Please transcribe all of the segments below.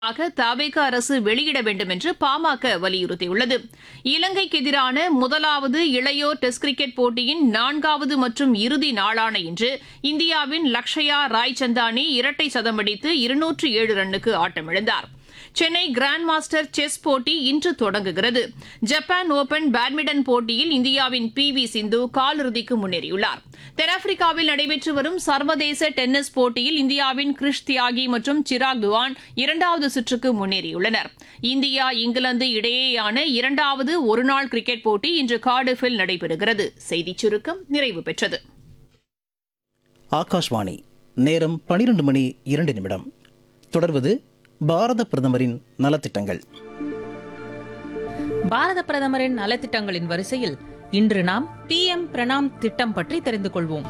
ஆக தவேக அரசு வெளியிட வேண்டும் என்று பாமக வலியுறுத்தியுள்ளது இலங்கைக்கு எதிரான முதலாவது இளையோர் டெஸ்ட் கிரிக்கெட் போட்டியின் நான்காவது மற்றும் இறுதி நாளான இன்று இந்தியாவின் லக்ஷயா ராய்சந்தானி இரட்டை சதம் அடித்து இருநூற்று ஏழு ரன்னுக்கு ஆட்டமிழந்தார் சென்னை கிராண்ட் மாஸ்டர் செஸ் போட்டி இன்று தொடங்குகிறது ஜப்பான் ஓபன் பேட்மிண்டன் போட்டியில் இந்தியாவின் பி வி சிந்து காலிறுதிக்கு முன்னேறியுள்ளார் தென்னாப்பிரிக்காவில் நடைபெற்று வரும் சர்வதேச டென்னிஸ் போட்டியில் இந்தியாவின் கிறிஷ் தியாகி மற்றும் சிராக் துவான் இரண்டாவது சுற்றுக்கு முன்னேறியுள்ளனர் இந்தியா இங்கிலாந்து இடையேயான இரண்டாவது ஒருநாள் கிரிக்கெட் போட்டி இன்று கார்டிஃபில் நடைபெறுகிறது செய்திச் சுருக்கம் நிறைவு பெற்றது ஆகாஷ்வாணி நேரம் பனிரெண்டு மணி இரண்டு நிமிடம் தொடர்வது பாரத பிரதமரின் நலத்திட்டங்கள் பாரத பிரதமரின் நலத்திட்டங்களின் வரிசையில் இன்று நாம் பிஎம் பிரணாம் திட்டம் பற்றி தெரிந்து கொள்வோம்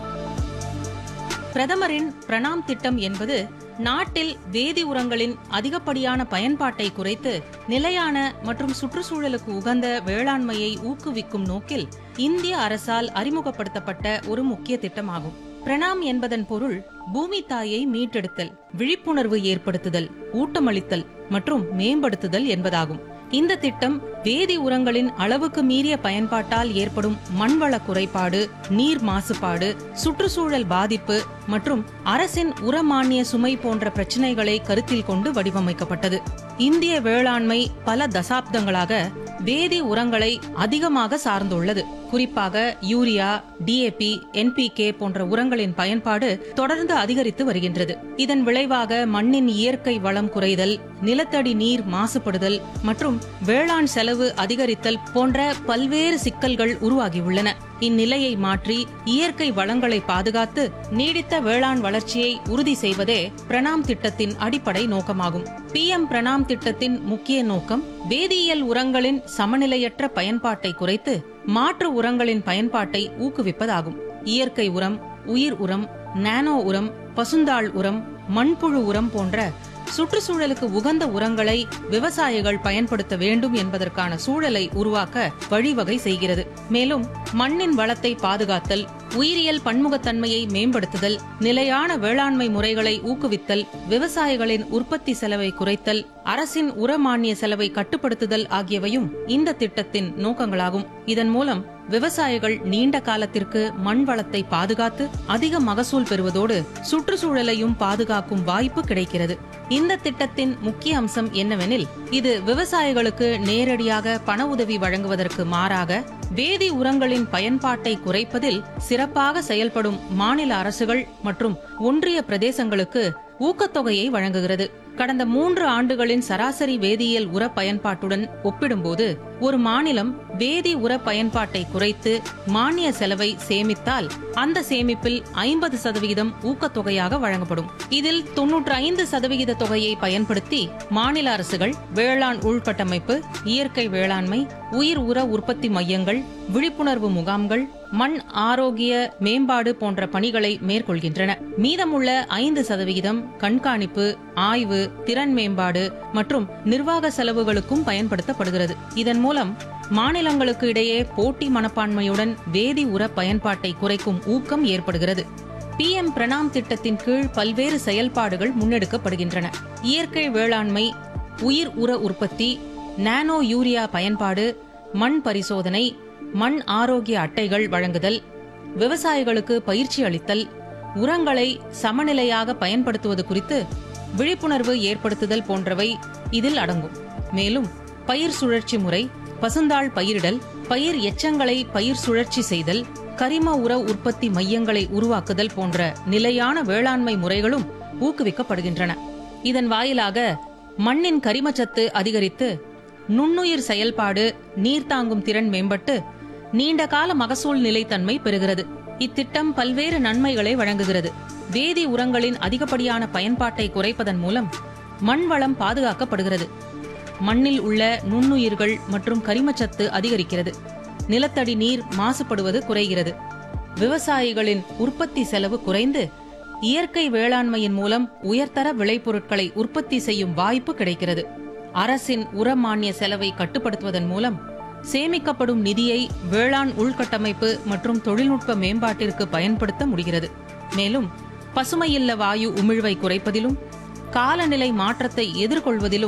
பிரதமரின் பிரணாம் திட்டம் என்பது நாட்டில் வேதி உரங்களின் அதிகப்படியான பயன்பாட்டை குறைத்து நிலையான மற்றும் சுற்றுச்சூழலுக்கு உகந்த வேளாண்மையை ஊக்குவிக்கும் நோக்கில் இந்திய அரசால் அறிமுகப்படுத்தப்பட்ட ஒரு முக்கிய திட்டமாகும் பிரணாம் என்பதன் பொருள் பூமி தாயை மீட்டெடுத்தல் விழிப்புணர்வு ஏற்படுத்துதல் ஊட்டமளித்தல் மற்றும் மேம்படுத்துதல் என்பதாகும் இந்த திட்டம் வேதி உரங்களின் அளவுக்கு மீறிய பயன்பாட்டால் ஏற்படும் மண்வள குறைபாடு நீர் மாசுபாடு சுற்றுச்சூழல் பாதிப்பு மற்றும் அரசின் உரமானிய சுமை போன்ற பிரச்சினைகளை கருத்தில் கொண்டு வடிவமைக்கப்பட்டது இந்திய வேளாண்மை பல தசாப்தங்களாக வேதி உரங்களை அதிகமாக சார்ந்துள்ளது குறிப்பாக யூரியா டிஏபி என்பிகே போன்ற உரங்களின் பயன்பாடு தொடர்ந்து அதிகரித்து வருகின்றது இதன் விளைவாக மண்ணின் இயற்கை வளம் குறைதல் நிலத்தடி நீர் மாசுபடுதல் மற்றும் வேளாண் செலவு அதிகரித்தல் போன்ற பல்வேறு சிக்கல்கள் உருவாகியுள்ளன இந்நிலையை மாற்றி இயற்கை வளங்களை பாதுகாத்து நீடித்த வேளாண் வளர்ச்சியை உறுதி செய்வதே பிரணாம் திட்டத்தின் அடிப்படை நோக்கமாகும் பிஎம் பிரணாம் திட்டத்தின் முக்கிய நோக்கம் வேதியியல் உரங்களின் சமநிலையற்ற பயன்பாட்டை குறைத்து மாற்று உரங்களின் பயன்பாட்டை ஊக்குவிப்பதாகும் இயற்கை உரம் உயிர் உரம் நானோ உரம் பசுந்தாள் உரம் மண்புழு உரம் போன்ற சுற்றுச்சூழலுக்கு உகந்த உரங்களை விவசாயிகள் பயன்படுத்த வேண்டும் என்பதற்கான சூழலை உருவாக்க வழிவகை செய்கிறது மேலும் மண்ணின் வளத்தை பாதுகாத்தல் உயிரியல் பன்முகத்தன்மையை மேம்படுத்துதல் நிலையான வேளாண்மை முறைகளை ஊக்குவித்தல் விவசாயிகளின் உற்பத்தி செலவை குறைத்தல் அரசின் உரமானிய செலவை கட்டுப்படுத்துதல் ஆகியவையும் இந்த திட்டத்தின் நோக்கங்களாகும் இதன் மூலம் விவசாயிகள் நீண்ட காலத்திற்கு மண் வளத்தை பாதுகாத்து அதிக மகசூல் பெறுவதோடு சுற்றுச்சூழலையும் பாதுகாக்கும் வாய்ப்பு கிடைக்கிறது இந்த திட்டத்தின் முக்கிய அம்சம் என்னவெனில் இது விவசாயிகளுக்கு நேரடியாக பண உதவி வழங்குவதற்கு மாறாக வேதி உரங்களின் பயன்பாட்டை குறைப்பதில் சிறப்பாக செயல்படும் மாநில அரசுகள் மற்றும் ஒன்றிய பிரதேசங்களுக்கு ஊக்கத்தொகையை வழங்குகிறது கடந்த மூன்று ஆண்டுகளின் சராசரி வேதியியல் உர பயன்பாட்டுடன் ஒப்பிடும்போது ஒரு மாநிலம் வேதி உர பயன்பாட்டை குறைத்து மானிய செலவை சேமித்தால் அந்த சேமிப்பில் ஐம்பது சதவிகிதம் ஊக்கத்தொகையாக வழங்கப்படும் இதில் தொன்னூற்று ஐந்து சதவிகித தொகையை பயன்படுத்தி மாநில அரசுகள் வேளாண் உள்கட்டமைப்பு இயற்கை வேளாண்மை உயிர் உர உற்பத்தி மையங்கள் விழிப்புணர்வு முகாம்கள் மண் ஆரோக்கிய மேம்பாடு போன்ற பணிகளை மேற்கொள்கின்றன மீதமுள்ள ஐந்து சதவிகிதம் கண்காணிப்பு ஆய்வு திறன் மேம்பாடு மற்றும் நிர்வாக செலவுகளுக்கும் பயன்படுத்தப்படுகிறது இதன் மூலம் மாநிலங்களுக்கு இடையே போட்டி மனப்பான்மையுடன் வேதி உர பயன்பாட்டை குறைக்கும் ஊக்கம் ஏற்படுகிறது பிஎம் பிரணாம் திட்டத்தின் கீழ் பல்வேறு செயல்பாடுகள் முன்னெடுக்கப்படுகின்றன இயற்கை வேளாண்மை உயிர் உர உற்பத்தி நானோ யூரியா பயன்பாடு மண் பரிசோதனை மண் ஆரோக்கிய அட்டைகள் வழங்குதல் விவசாயிகளுக்கு பயிற்சி அளித்தல் உரங்களை சமநிலையாக பயன்படுத்துவது குறித்து விழிப்புணர்வு ஏற்படுத்துதல் போன்றவை இதில் அடங்கும் மேலும் பயிர் சுழற்சி முறை பசுந்தாள் பயிரிடல் பயிர் எச்சங்களை பயிர் சுழற்சி செய்தல் கரிம உர உற்பத்தி மையங்களை உருவாக்குதல் போன்ற நிலையான வேளாண்மை முறைகளும் ஊக்குவிக்கப்படுகின்றன இதன் வாயிலாக மண்ணின் கரிமச்சத்து அதிகரித்து நுண்ணுயிர் செயல்பாடு நீர் தாங்கும் திறன் மேம்பட்டு நீண்ட கால மகசூல் நிலைத்தன்மை பெறுகிறது இத்திட்டம் பல்வேறு நன்மைகளை வழங்குகிறது வேதி உரங்களின் அதிகப்படியான பயன்பாட்டை குறைப்பதன் மூலம் மண் வளம் பாதுகாக்கப்படுகிறது மண்ணில் உள்ள நுண்ணுயிர்கள் மற்றும் கரிமச்சத்து அதிகரிக்கிறது நிலத்தடி நீர் மாசுபடுவது குறைகிறது விவசாயிகளின் உற்பத்தி செலவு குறைந்து இயற்கை வேளாண்மையின் மூலம் உயர்தர விளைபொருட்களை உற்பத்தி செய்யும் வாய்ப்பு கிடைக்கிறது அரசின் உரமானிய செலவை கட்டுப்படுத்துவதன் மூலம் சேமிக்கப்படும் நிதியை வேளாண் உள்கட்டமைப்பு மற்றும் தொழில்நுட்ப மேம்பாட்டிற்கு பயன்படுத்த முடிகிறது மேலும் பசுமையில்ல வாயு உமிழ்வை குறைப்பதிலும் காலநிலை மாற்றத்தை எதிர்கொள்வதிலும்